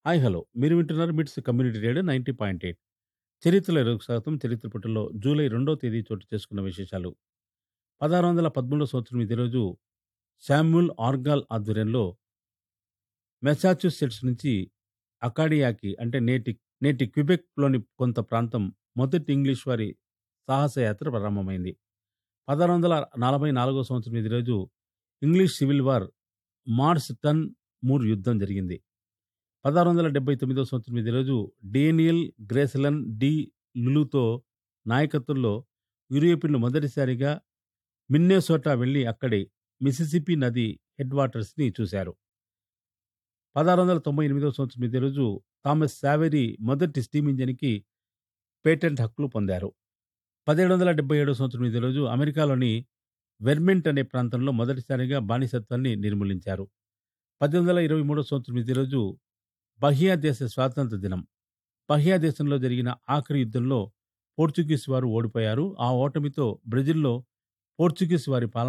hi hello మీరు వింటున్నారు MITS community radio ninety point eight చరిత్రలో ఇరవై శాతం చరిత్ర పుటల్లో జూలై రెండో తేదీ చోటు చేసుకున్న విశేషాలు పదహారు వందల పదమూడో సంవత్సరం ఇదే రోజు శామ్యూల్ ఆర్గాల్ ఆధ్వర్యంలో మెసాచ్యూసెట్స్ నుంచి అకాడియాకి అంటే నేటి నేటి క్విబెక్లోని కొంత ప్రాంతం మొదటి ఇంగ్లీష్ వారి సాహసయాత్ర ప్రారంభమైంది పదహారు వందల నలభై నాలుగో సంవత్సరం ఇదే రోజు English civil war Marston Moor యుద్ధం జరిగింది పదహారు వందల డెబ్బై తొమ్మిదో సంవత్సరం ఇదే రోజు డేనియల్ గ్రేసలన్ డి లులుతో నాయకత్వంలో యూరోపియన్లు మొదటిసారిగా మిన్నేసోటా వెళ్లి అక్కడి మిసిసిపి నది హెడ్ వాటర్స్ని చూశారు పదహారు వందల తొంభై ఎనిమిదవ సంవత్సరం ఇదే రోజు థామస్ సావెరీ మొదటి స్టీమ్ ఇంజిన్కి పేటెంట్ హక్కులు పొందారు పదిహేడు వందల డెబ్బై ఏడవ సంవత్సరం ఇదే రోజు అమెరికాలోని వెర్మెంట్ అనే ప్రాంతంలో మొదటిసారిగా బానిసత్వాన్ని నిర్మూలించారు పద్దెనిమిది వందల ఇరవై మూడో సంవత్సరం ఇదే రోజు బహియా దేశ స్వాతంత్ర దినం బహియా దేశంలో జరిగిన ఆఖరి యుద్ధంలో పోర్చుగీస్ వారు ఓడిపోయారు ఆ ఓటమితో బ్రెజిల్లో పోర్చుగీస్ వారి పాలన